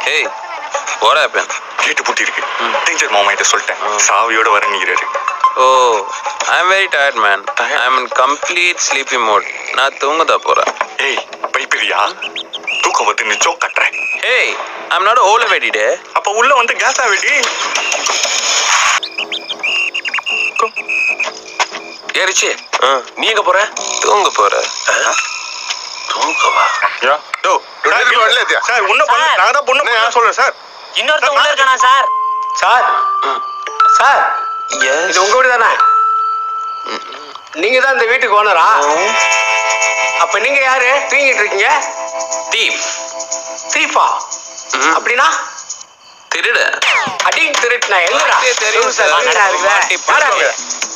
ஏய் what happened கேட்டு பூட்டி இருக்கு டேஞ்சர் மாமா கிட்ட சொல்லிட்டேன் சாவியோட வர நீங்கிறாரு oh I am very tired man I am in complete sleepy mode நான் தூங்கதா போறேன் ஏய் பைப்பிரியா தூக்கம் வந்து நிச்சம் கட்டுறேன் ஏய் ஐ எம் நாட் ஓல வெடிடே அப்ப உள்ள வந்து கேஸா வெடி ஏறிச்சு நீ எங்க போற தூங்க போற தூங்கவா டோ சார் உன்ன பண்ண சார். நான் தான் பொண்ணு பண்ண சொல்றேன் சார் இன்னொருத்தன் உள்ள இருக்கானா சார் சார் சார் இது உங்க வீடு தானே நீங்க தான் இந்த வீட்டுக்கு ஓனரா அப்ப நீங்க யாரு தூங்கிட்டு இருக்கீங்க தீப் தீபா அப்படின்னா திருட அடிங்க திருட்டுனா எங்கடா தெரியும் சார். என்னடா இருக்குது? மாட்டி வாடா போடுவாங்க. இங்க.